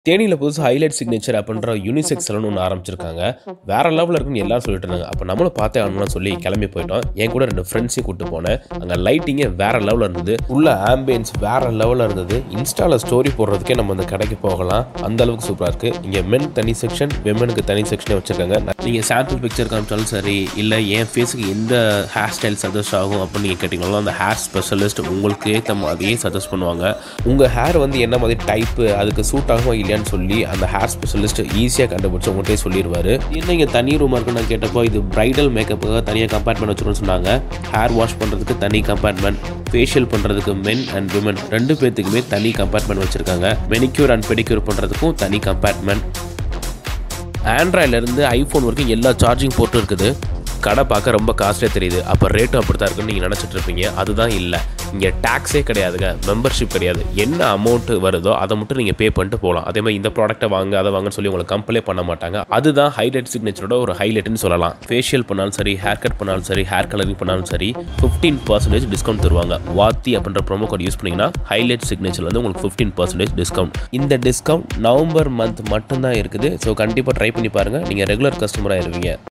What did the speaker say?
தேனியில் புதுசு highlight signature அப்படின்ற யூனிசெக்ஸ் சலூன் ஒன்று ஆரம்பிச்சிருக்காங்க வேற லெவலில் இருக்குன்னு எல்லாரும் சொல்லிட்டு இருந்தாங்க அப்போ நம்மளும் பார்த்தே ஆகணும்னு சொல்லி கிளம்பி போயிட்டோம் என் கூட ரெண்டு ஃப்ரெண்ட்ஸையும் கூட்டு போனேன் அங்கே லைட்டிங்கே வேற லெவலில் இருந்தது உள்ள ஆம்பியன்ஸ் வேற லெவலில் இருந்தது இன்ஸ்டால ஸ்டோரி போடுறதுக்கே நம்ம அந்த கடைக்கு போகலாம் அந்த அளவுக்கு சூப்பராக இருக்கு இங்கே மென் தனி செக்ஷன் விமனுக்கு தனி செக்ஷனே வச்சிருக்காங்க நீங்கள் சாம்பிள் பிக்சர் காமிச்சாலும் சரி இல்லை என் ஃபேஸுக்கு எந்த ஹேர் ஸ்டைல் சஜஸ்ட் ஆகும் அப்படின்னு நீங்கள் கேட்டிங்கனாலும் அந்த ஹேர் ஸ்பெஷலிஸ்ட் உங்களுக்கு ஏற்ற மாதிரியே சஜஸ்ட் பண்ணுவாங்க உங்கள் ஹேர் வந்து என்ன மாதிரி டைப்பு அதுக்கு சூட் ஆகுமா இல்லையான்னு சொல்லி அந்த ஹேர் ஸ்பெஷலிஸ்ட் ஈஸியாக கண்டுபிடிச்சு உங்கள்கிட்டே சொல்லிடுவாரு என்ன இங்கே தனி ரூமாக இருக்குன்னு நான் கேட்டப்போ இது பிரைடல் மேக்கப்புக்காக தனியாக கம்பார்ட்மெண்ட் வச்சுருன்னு சொன்னாங்க ஹேர் வாஷ் பண்ணுறதுக்கு தனி கம்பார்ட்மெண்ட் ஃபேஷியல் பண்ணுறதுக்கு மென் அண்ட் விமன் ரெண்டு பேர்த்துக்குமே தனி கம்பார்ட்மெண்ட் வச்சுருக்காங்க மெனிக்யூர் அண்ட் பெடிக்யூர் பண்ணுறதுக்கும் தனி கம்பார்ட்மெண்ட் ஆண்ட்ராய்ட்லேருந்து ஐஃபோன் வரைக்கும் எல்லா சார்ஜிங் போர்ட்டும் இருக்குது கடை பார்க்க ரொம்ப காஸ்ட்லியாக தெரியுது அப்போ ரேட்டும் அப்படி தான் இருக்குன்னு நீங்கள் நினச்சிட்டு இருப்பீங்க அதுதான் இல்லை இங்கே டேக்ஸே கிடையாதுங்க மெம்பர்ஷிப் கிடையாது என்ன அமௌண்ட் வருதோ அதை மட்டும் நீங்கள் பே பண்ணிட்டு போகலாம் அதே மாதிரி இந்த ப்ராடக்ட்டை வாங்க அதை வாங்கன்னு சொல்லி உங்களை கம்பலே பண்ண மாட்டாங்க அதுதான் ஹைலைட் சிக்னேச்சரோட ஒரு ஹைலைட்னு சொல்லலாம் ஃபேஷியல் பண்ணாலும் சரி ஹேர் கட் பண்ணாலும் சரி ஹேர் கலரிங் பண்ணாலும் சரி ஃபிஃப்டீன் பர்சன்டேஜ் டிஸ்கவுண்ட் தருவாங்க வாத்தி அப்படின்ற ப்ரோமோ கோட் யூஸ் பண்ணிங்கன்னா ஹைலைட் சிக்னேச்சர் வந்து உங்களுக்கு ஃபிஃப்டீன் பர்சன்டேஜ் டிஸ்கவுண்ட் இந்த டிஸ்கவுண்ட் நவம்பர் மந்த் மட்டும்தான் இருக்குது ஸோ கண்டிப்பாக ட்ரை பண்ணி பாருங்கள் நீங்கள் ரெகுலர் கஸ்டமராக இருவீங்க